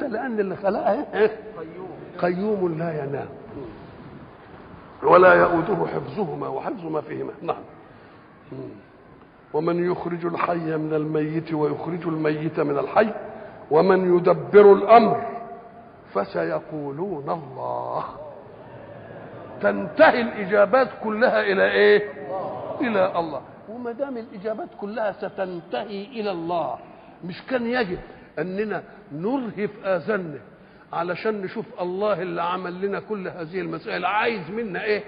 كده لان اللي خلقها إيه؟ قيوم لا ينام ولا يؤوده حفظهما وحفظ ما فيهما نعم ومن يخرج الحي من الميت ويخرج الميت من الحي ومن يدبر الامر فسيقولون الله تنتهي الاجابات كلها الى ايه الى الله وما دام الاجابات كلها ستنتهي الى الله مش كان يجب اننا نرهف اذاننا علشان نشوف الله اللي عمل لنا كل هذه المسائل عايز منا ايه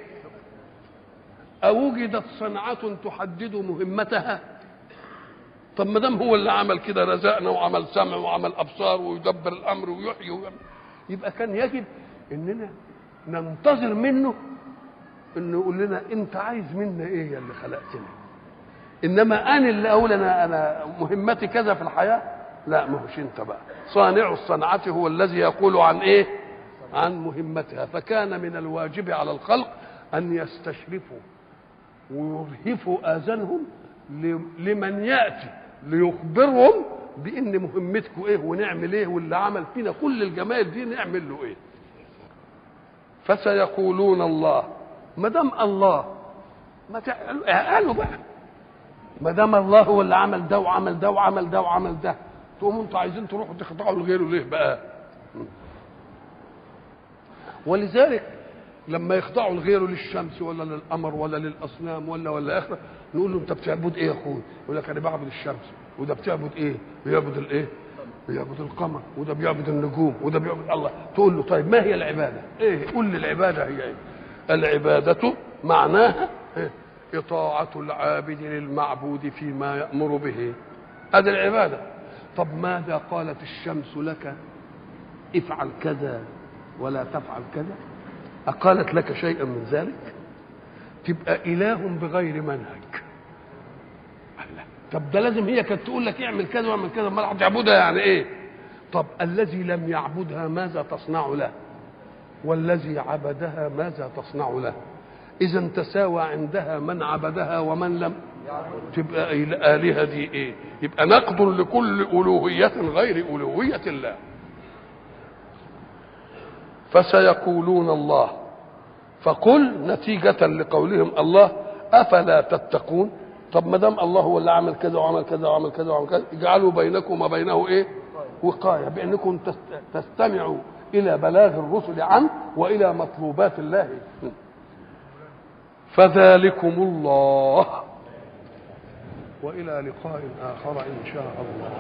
أوجدت صنعة تحدد مهمتها طب ما دام هو اللي عمل كده رزقنا وعمل سمع وعمل ابصار ويدبر الامر ويحيي ويعمل يبقى كان يجب اننا ننتظر منه انه يقول لنا انت عايز منا ايه يا اللي خلقتنا انما انا اللي اقول انا انا مهمتي كذا في الحياه لا ما هوش انت بقى صانع الصنعه هو الذي يقول عن ايه عن مهمتها فكان من الواجب على الخلق ان يستشرفوا ويرهفوا اذانهم لمن ياتي ليخبرهم بان مهمتكم ايه ونعمل ايه واللي عمل فينا كل الجمال دي نعمل له ايه فسيقولون الله ما دام الله ما قالوا بقى ما دام الله هو اللي عمل ده وعمل ده وعمل ده وعمل ده تقوموا انتوا عايزين تروحوا تخضعوا لغيره ليه بقى ولذلك لما يخضعوا لغيره للشمس ولا للقمر ولا للاصنام ولا ولا اخره نقول له انت بتعبد ايه يا اخوي؟ يقول لك انا بعبد الشمس وده بتعبد ايه؟ بيعبد الايه؟ بيعبد القمر وده بيعبد النجوم وده بيعبد الله تقول له طيب ما هي العباده؟ ايه؟ قول لي العباده هي ايه؟ العباده معناها إيه؟ إطاعة العابد للمعبود فيما يأمر به هذه العبادة طب ماذا قالت الشمس لك افعل كذا ولا تفعل كذا أقالت لك شيئا من ذلك تبقى إله بغير منهج الله. طب ده لازم هي كانت تقول لك اعمل كذا واعمل كذا ما هتعبدها يعني ايه طب الذي لم يعبدها ماذا تصنع له والذي عبدها ماذا تصنع له اذا تساوى عندها من عبدها ومن لم تبقى الالهه دي ايه يبقى نقد لكل الوهيه غير الوهيه الله فسيقولون الله فقل نتيجة لقولهم الله أفلا تتقون طب ما دام الله هو اللي عمل كذا وعمل كذا وعمل كذا وعمل كذا اجعلوا بينكم وما بينه ايه؟ وقاية بأنكم تستمعوا إلى بلاغ الرسل عنه وإلى مطلوبات الله فذلكم الله وإلى لقاء آخر إن شاء الله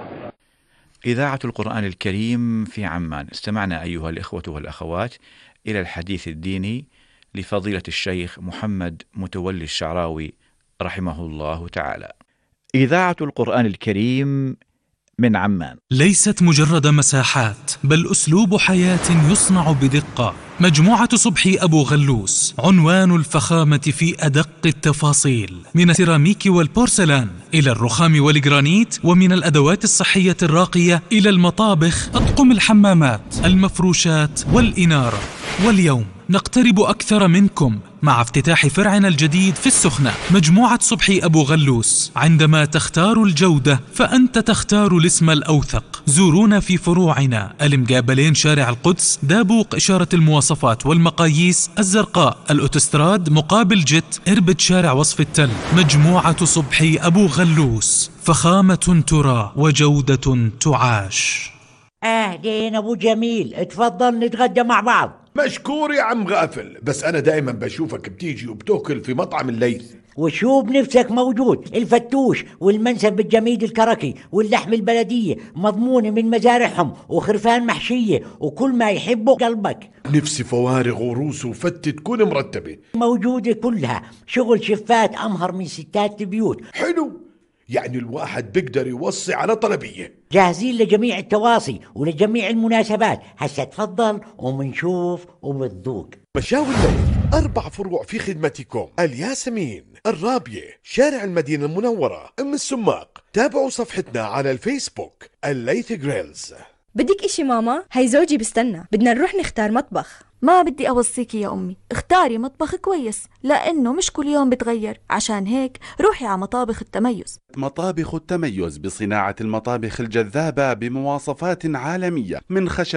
إذاعة القرآن الكريم في عمان استمعنا أيها الإخوة والأخوات إلى الحديث الديني لفضيلة الشيخ محمد متولي الشعراوي رحمه الله تعالى إذاعة القرآن الكريم من عمان ليست مجرد مساحات بل أسلوب حياة يصنع بدقة مجموعة صبحي أبو غلوس عنوان الفخامة في أدق التفاصيل من السيراميك والبورسلان إلى الرخام والجرانيت ومن الأدوات الصحية الراقية إلى المطابخ أطقم الحمامات المفروشات والإنارة واليوم نقترب أكثر منكم مع افتتاح فرعنا الجديد في السخنة مجموعة صبحي أبو غلوس عندما تختار الجودة فأنت تختار الاسم الأوثق زورونا في فروعنا المقابلين شارع القدس دابوق إشارة المواصفات والمقاييس الزرقاء الأوتوستراد مقابل جت إربد شارع وصف التل مجموعة صبحي أبو غلوس فخامة ترى وجودة تعاش اهلين ابو جميل اتفضل نتغدى مع بعض مشكور يا عم غافل بس انا دائما بشوفك بتيجي وبتاكل في مطعم الليث وشو بنفسك موجود الفتوش والمنسف الجميد الكركي واللحم البلدية مضمونة من مزارعهم وخرفان محشية وكل ما يحبه قلبك نفسي فوارغ وروس وفتة تكون مرتبة موجودة كلها شغل شفات أمهر من ستات البيوت حلو يعني الواحد بيقدر يوصي على طلبية جاهزين لجميع التواصي ولجميع المناسبات هسا تفضل ومنشوف وبتذوق مشاوي الليل أربع فروع في خدمتكم الياسمين الرابية شارع المدينة المنورة أم السماق تابعوا صفحتنا على الفيسبوك الليث جريلز بدك اشي ماما هي زوجي بستنى بدنا نروح نختار مطبخ ما بدي أوصيكي يا أمي اختاري مطبخ كويس لأنه مش كل يوم بتغير عشان هيك روحي على مطابخ التميز مطابخ التميز بصناعة المطابخ الجذابة بمواصفات عالمية من خشب